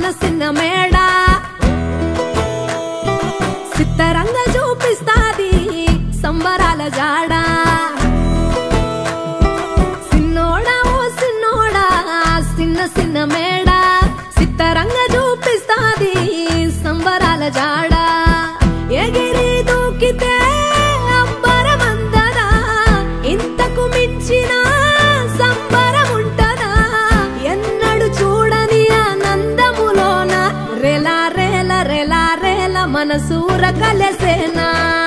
సిన్న సిన్న మేడ సిత్తరంగా చూపిస్తాది సంబరాల జాడ సిన్నోడా ఓ సిన్నోడా సిన్న సిన్న మేడ సిత్తరంగా చూపిస్తాది సంబరాల జాడ ఎగిరి దూకితే అంబరమందదా ఇంతకు మించిన సంబరం ఉంటదా ఎన్నడు చూడని ఆనందములోన రెలా రేల రెలా రేల మనసూర కలసేనా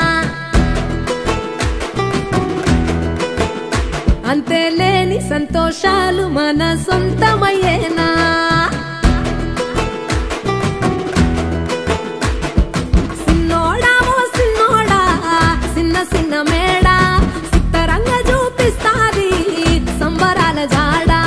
అంతే లేని సంతోషాలు మన సొంతమయ్యేనా సిన్నోడా ఓ సిన్నోడా సిన్న సిన్న మేడ సిత్తరంగా చూపిస్తాది సంబరాల జాడా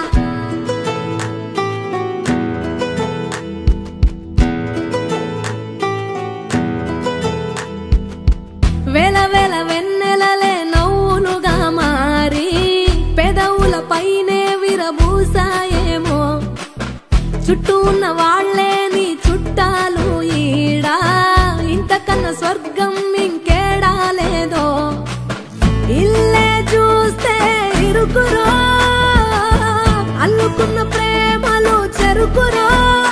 వేల వేల వెన్నెలలే నవ్వులుగా మారి పెదవుల పైనే విరబూసాయేమో చుట్టూ ఉన్న వాళ్లే నీ చుట్టాలు ఈడా ఇంతకన్నా స్వర్గం ఇంకేడా లేదో ఇల్లే చూస్తే ఇరుకురో అల్లుకున్న ప్రేమలు చెరుకురో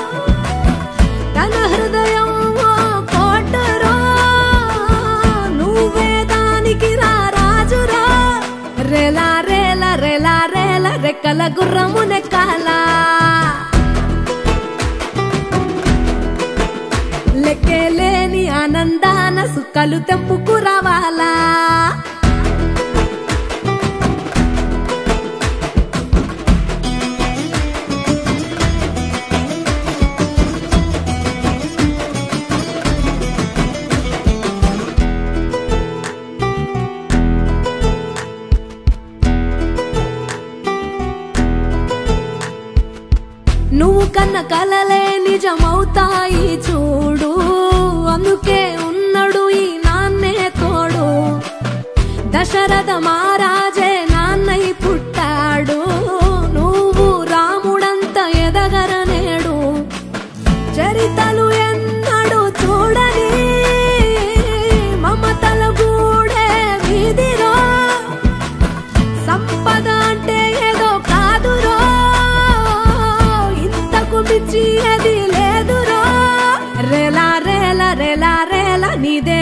తన హృదయం ఓ కోటరో నువ్వే దానికి రా రాజురా రెలా రేల రెలా రేల రెక్కల గుర్రము నెక్కాలా లెక్కేలేని ఆనందాన సుక్కలు తెంపుకు రావాలా నువ్వు కన్న కలలే నిజమవుతాయి చూడు అందుకే ఉన్నడు ఈ నాన్నే తోడు దశరథ మహారాజే నాన్నై పుట్టాడు నువ్వు రాముడంత ఎదగరనేడు చరితలు ఎన్నడు చూడని మమతల గూడే వీధిలో సంపద అంటే ఏదో కాదురో ఇంతకు మించి అది లేదురో రేలా రేల రేలా రేల నీదే